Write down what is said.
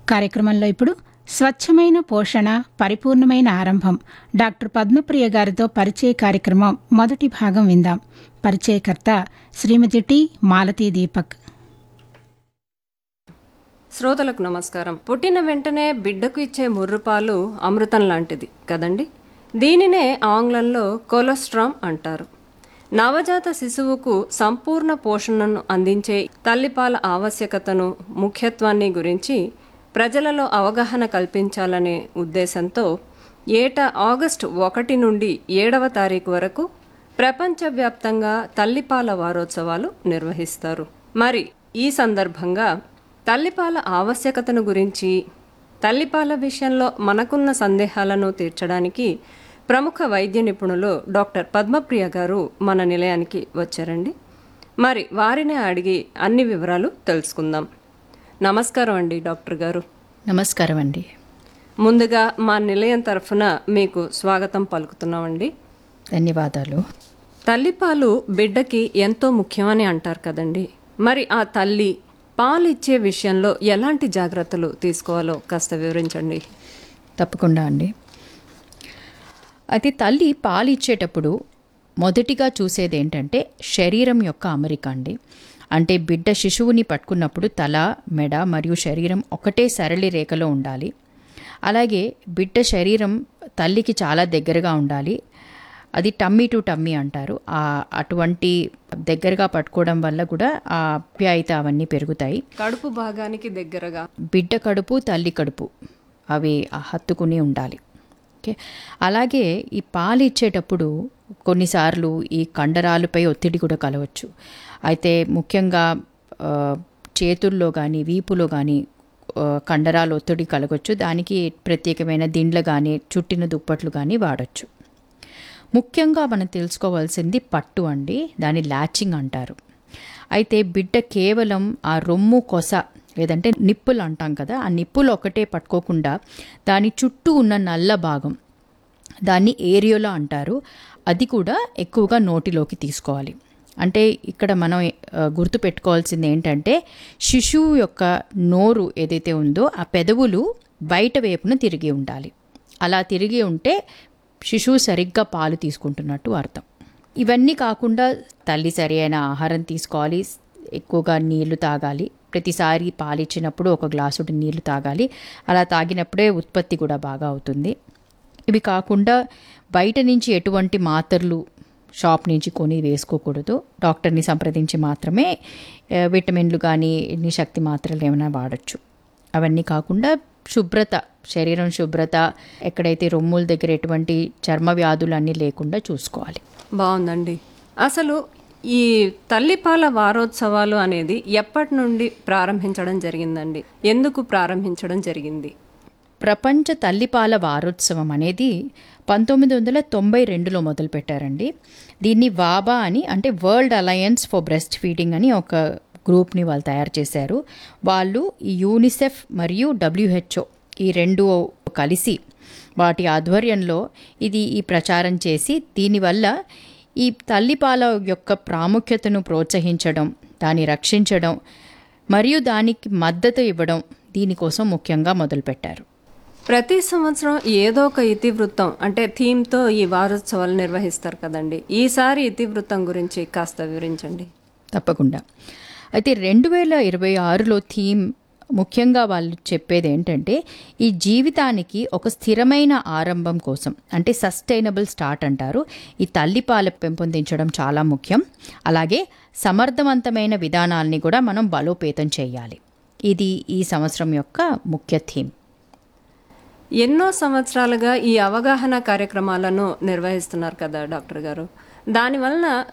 కార్యక్రమంలో ఇప్పుడు స్వచ్ఛమైన పోషణ పరిపూర్ణమైన ఆరంభం డాక్టర్ పద్మప్రియ గారితో పరిచయ కార్యక్రమం మొదటి భాగం విందాం పరిచయకర్త శ్రీమతి టి మాలతీ దీపక్ శ్రోతలకు నమస్కారం పుట్టిన వెంటనే బిడ్డకు ఇచ్చే ముర్రుపాలు అమృతం లాంటిది కదండి దీనినే ఆంగ్లంలో కొలెస్ట్రామ్ అంటారు నవజాత శిశువుకు సంపూర్ణ పోషణను అందించే తల్లిపాల ఆవశ్యకతను ముఖ్యత్వాన్ని గురించి ప్రజలలో అవగాహన కల్పించాలనే ఉద్దేశంతో ఏటా ఆగస్టు ఒకటి నుండి ఏడవ తారీఖు వరకు ప్రపంచవ్యాప్తంగా తల్లిపాల వారోత్సవాలు నిర్వహిస్తారు మరి ఈ సందర్భంగా తల్లిపాల ఆవశ్యకతను గురించి తల్లిపాల విషయంలో మనకున్న సందేహాలను తీర్చడానికి ప్రముఖ వైద్య నిపుణులు డాక్టర్ పద్మప్రియ గారు మన నిలయానికి వచ్చారండి మరి వారినే అడిగి అన్ని వివరాలు తెలుసుకుందాం నమస్కారం అండి డాక్టర్ గారు నమస్కారం అండి ముందుగా మా నిలయం తరఫున మీకు స్వాగతం పలుకుతున్నామండి ధన్యవాదాలు తల్లిపాలు బిడ్డకి ఎంతో ముఖ్యమని అంటారు కదండి మరి ఆ తల్లి పాలు ఇచ్చే విషయంలో ఎలాంటి జాగ్రత్తలు తీసుకోవాలో కాస్త వివరించండి తప్పకుండా అండి అయితే తల్లి పాలు ఇచ్చేటప్పుడు మొదటిగా చూసేది ఏంటంటే శరీరం యొక్క అమరిక అండి అంటే బిడ్డ శిశువుని పట్టుకున్నప్పుడు తల మెడ మరియు శరీరం ఒకటే సరళి రేఖలో ఉండాలి అలాగే బిడ్డ శరీరం తల్లికి చాలా దగ్గరగా ఉండాలి అది టమ్మీ టు టమ్మీ అంటారు ఆ అటువంటి దగ్గరగా పట్టుకోవడం వల్ల కూడా ఆ ఆప్యాయత అవన్నీ పెరుగుతాయి కడుపు భాగానికి దగ్గరగా బిడ్డ కడుపు తల్లి కడుపు అవి హత్తుకుని ఉండాలి ఓకే అలాగే ఈ పాలు ఇచ్చేటప్పుడు కొన్నిసార్లు ఈ కండరాలపై ఒత్తిడి కూడా కలవచ్చు అయితే ముఖ్యంగా ఆ, చేతుల్లో కానీ వీపులో కానీ ఆ, కండరాలు ఒత్తిడి కలగవచ్చు దానికి ప్రత్యేకమైన దిండ్లు కానీ చుట్టిన దుప్పట్లు కానీ వాడచ్చు ముఖ్యంగా మనం తెలుసుకోవాల్సింది పట్టు అండి దాని ల్యాచింగ్ అంటారు అయితే బిడ్డ కేవలం ఆ రొమ్ము కొస లేదంటే నిప్పులు అంటాం కదా ఆ నిప్పులు ఒకటే పట్టుకోకుండా దాని చుట్టూ ఉన్న నల్ల భాగం దాన్ని ఏరియోలా అంటారు అది కూడా ఎక్కువగా నోటిలోకి తీసుకోవాలి అంటే ఇక్కడ మనం ఆ, గుర్తుపెట్టుకోవాల్సింది ఏంటంటే శిశువు యొక్క నోరు ఏదైతే ఉందో ఆ పెదవులు బయట వైపున తిరిగి ఉండాలి అలా తిరిగి ఉంటే శిశువు సరిగ్గా పాలు తీసుకుంటున్నట్టు అర్థం ఇవన్నీ కాకుండా తల్లి సరి అయిన ఆహారం తీసుకోవాలి ఎక్కువగా నీళ్లు తాగాలి ప్రతిసారి పాలు ఇచ్చినప్పుడు ఒక గ్లాసుడు నీళ్లు తాగాలి అలా తాగినప్పుడే ఉత్పత్తి కూడా బాగా అవుతుంది ఇవి కాకుండా బయట నుంచి ఎటువంటి మాత్రలు షాప్ నుంచి కొని వేసుకోకూడదు డాక్టర్ని సంప్రదించి మాత్రమే ఆ, విటమిన్లు కానీ ఎన్ని శక్తి మాత్రలు ఏమైనా వాడచ్చు అవన్నీ కాకుండా శుభ్రత శరీరం శుభ్రత ఎక్కడైతే రొమ్ముల దగ్గర ఎటువంటి చర్మ వ్యాధులు అన్నీ లేకుండా చూసుకోవాలి బాగుందండి అసలు ఈ తల్లిపాల వారోత్సవాలు అనేది ఎప్పటి నుండి ప్రారంభించడం జరిగిందండి ఎందుకు ప్రారంభించడం జరిగింది ప్రపంచ తల్లిపాల వారోత్సవం అనేది పంతొమ్మిది వందల తొంభై రెండులో మొదలుపెట్టారండి దీన్ని వాబా అని అంటే world alliance for breastfeeding అని ఒక గ్రూప్ని వాళ్ళు తయారు చేశారు వాళ్ళు ఈ యూనిసెఫ్ మరియు డబ్ల్యూహెచ్ఓ ఈ రెండు కలిసి వాటి ఆధ్వర్యంలో ఇది ఈ ప్రచారం చేసి దీనివల్ల ఈ తల్లిపాల యొక్క ప్రాముఖ్యతను ప్రోత్సహించడం దాన్ని రక్షించడం మరియు దానికి మద్దతు ఇవ్వడం దీనికోసం ముఖ్యంగా మొదలుపెట్టారు ప్రతి సంవత్సరం ఏదో ఒక ఇతివృత్తం అంటే థీమ్తో ఈ వారోత్సవాలు నిర్వహిస్తారు కదండి ఈసారి ఇతివృత్తం గురించి కాస్త వివరించండి తప్పకుండా అయితే రెండు వేల ఇరవై ఆరులో థీమ్ ముఖ్యంగా వాళ్ళు చెప్పేది ఏంటంటే ఈ జీవితానికి ఒక స్థిరమైన ఆరంభం కోసం అంటే సస్టైనబుల్ స్టార్ట్ అంటారు ఈ తల్లిపాల పెంపొందించడం చాలా ముఖ్యం అలాగే సమర్థవంతమైన విధానాల్ని కూడా మనం బలోపేతం చేయాలి ఇది ఈ సంవత్సరం యొక్క ముఖ్య థీమ్ ఎన్నో సంవత్సరాలుగా ఈ అవగాహన కార్యక్రమాలను నిర్వహిస్తున్నారు కదా డాక్టర్ గారు దానివలన